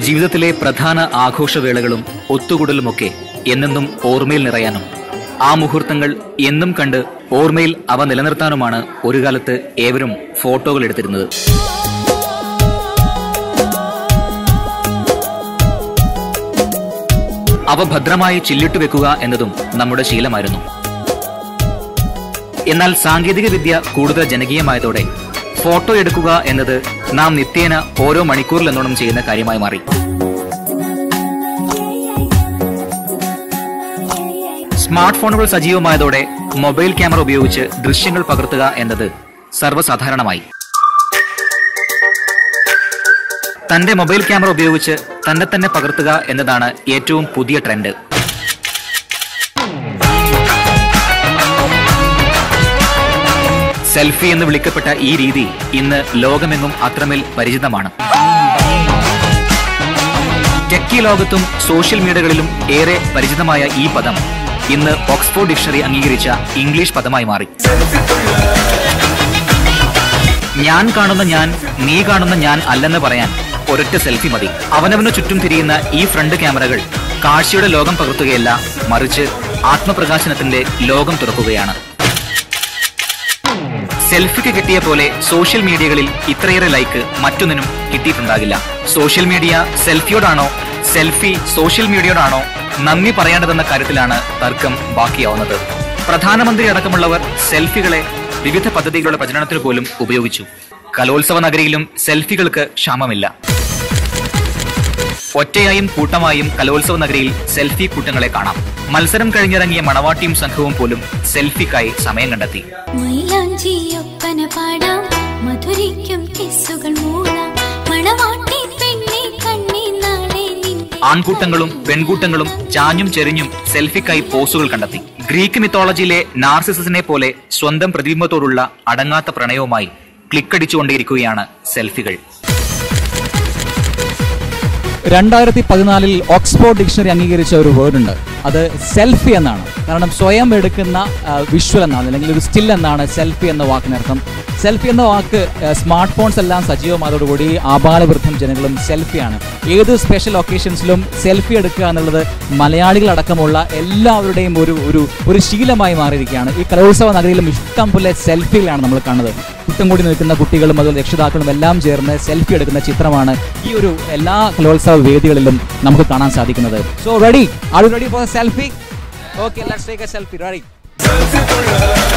ജീവിതത്തിലെ പ്രധാന ആഘോഷവേളകളും ഒത്തുകൂടലുമൊക്കെ എന്നെന്നും ഓർമ്മയിൽ നിറയാനും ആ മുഹൂർത്തങ്ങൾ എന്നും കണ്ട് ഓർമ്മയിൽ അവ നിലനിർത്താനുമാണ് ഒരു കാലത്ത് ഏവരും ഫോട്ടോകൾ എടുത്തിരുന്നത് അവ ഭദ്രമായി ചില്ലിട്ടു വെക്കുക എന്നതും നമ്മുടെ ശീലമായിരുന്നു എന്നാൽ സാങ്കേതിക വിദ്യ കൂടുതൽ ജനകീയമായതോടെ ഫോട്ടോ എടുക്കുക എന്നത് നാം നിത്യേന ഓരോ മണിക്കൂറിലെന്നോണം ചെയ്യുന്ന കാര്യമായി മാറി സ്മാർട്ട് ഫോണുകൾ സജീവമായതോടെ മൊബൈൽ ക്യാമറ ഉപയോഗിച്ച് ദൃശ്യങ്ങൾ പകർത്തുക എന്നത് സർവ്വസാധാരണമായി തന്റെ മൊബൈൽ ക്യാമറ ഉപയോഗിച്ച് തന്നെ തന്നെ പകർത്തുക എന്നതാണ് ഏറ്റവും പുതിയ ട്രെൻഡ് സെൽഫി എന്ന് വിളിക്കപ്പെട്ട ഈ രീതി ഇന്ന് ലോകമെങ്ങും അത്രമേൽ പരിചിതമാണ് ടെക്കി ലോകത്തും സോഷ്യൽ മീഡിയകളിലും ഏറെ പരിചിതമായ ഈ പദം ഇന്ന് ഓക്സ്ഫോർഡ് ഡിക്ഷണറി അംഗീകരിച്ച ഇംഗ്ലീഷ് പദമായി മാറി ഞാൻ കാണുന്ന ഞാൻ നീ കാണുന്ന ഞാൻ അല്ലെന്ന് പറയാൻ ഒരൊറ്റ സെൽഫി മതി അവനവന് ചുറ്റും തിരിയുന്ന ഈ ഫ്രണ്ട് ക്യാമറകൾ കാഴ്ചയുടെ ലോകം പകർത്തുകയല്ല മറിച്ച് ആത്മപ്രകാശനത്തിന്റെ ലോകം തുറക്കുകയാണ് സെൽഫിക്ക് കിട്ടിയ പോലെ സോഷ്യൽ മീഡിയകളിൽ ഇത്രയേറെ ലൈക്ക് മറ്റൊന്നിനും കിട്ടിയിട്ടുണ്ടാകില്ല സോഷ്യൽ മീഡിയ സെൽഫിയോടാണോ സെൽഫി സോഷ്യൽ മീഡിയയോടാണോ നന്ദി പറയേണ്ടതെന്ന കാര്യത്തിലാണ് തർക്കം ബാക്കിയാവുന്നത് പ്രധാനമന്ത്രി അടക്കമുള്ളവർ സെൽഫികളെ വിവിധ പദ്ധതികളുടെ പ്രചരണത്തിന് പോലും ഉപയോഗിച്ചു കലോത്സവ നഗരിയിലും സെൽഫികൾക്ക് ക്ഷാമമില്ല ഒറ്റയായും കൂട്ടമായും കലോത്സവ നഗരിയിൽ സെൽഫി കൂട്ടങ്ങളെ കാണാം മത്സരം കഴിഞ്ഞിറങ്ങിയ മണവാട്ടിയും സംഘവും പോലും സെൽഫിക്കായി സമയം കണ്ടെത്തി മൈലാഞ്ചിയൊപ്പന പാടാം മധുരിക്കും കിസ്സുകൾ മൂളാം മണവാട്ടി പെണ്ണെ കണ്ണി നാളെ നിന്റെ ആൺകൂട്ടങ്ങളും പെൺകൂട്ടങ്ങളും ചാഞ്ഞും ചെരിഞ്ഞും സെൽഫിക്കായി പോസുകൾ കണ്ടെത്തി ഗ്രീക്ക് മിത്തോളജിയിലെ നാർസിസസിനെ പോലെ സ്വന്തം പ്രതിബിംബത്തോടുള്ള അടങ്ങാത്ത പ്രണയവുമായി ക്ലിക്കടിച്ചുകൊണ്ടേയിരിക്കുകയാണ് സെൽഫികൾ രണ്ടായിരത്തി പതിനാലിൽ ഓക്സ്ഫോർഡ് ഡിക്ഷണറി അംഗീകരിച്ച ഒരു വേർഡ് ഉണ്ട് അത് സെൽഫി എന്നാണ് കാരണം സ്വയം എടുക്കുന്ന വിഷ്വൽ എന്നാണ് അല്ലെങ്കിൽ ഒരു സ്റ്റിൽ എന്നാണ് സെൽഫി എന്ന വാക്കിനർത്ഥം സെൽഫി എന്ന വാക്ക് സ്മാർട്ട് ഫോൺസ് എല്ലാം സജീവമായതോടുകൂടി ആബാലവൃദ്ധം ജനങ്ങളും സെൽഫിയാണ് ഏത് സ്പെഷ്യൽ ഒക്കേഷൻസിലും സെൽഫി എടുക്കുക എന്നുള്ളത് മലയാളികളടക്കമുള്ള എല്ലാവരുടെയും ഒരു ഒരു ഒരു ശീലമായി മാറിയിരിക്കുകയാണ് ഈ കലോത്സവ നഗരിയിലും ഇഷ്ടം പോലെ സെൽഫികളാണ് നമ്മൾ കാണുന്നത് കുട്ടം കൂടി നിൽക്കുന്ന കുട്ടികളും അതുപോലെ രക്ഷിതാക്കളും എല്ലാം ചേർന്ന് സെൽഫി എടുക്കുന്ന ചിത്രമാണ് ഈ ഒരു എല്ലാ കലോത്സവ വേദികളിലും നമുക്ക് കാണാൻ സാധിക്കുന്നത് so ready are you ready for selfie okay let's take a selfie ready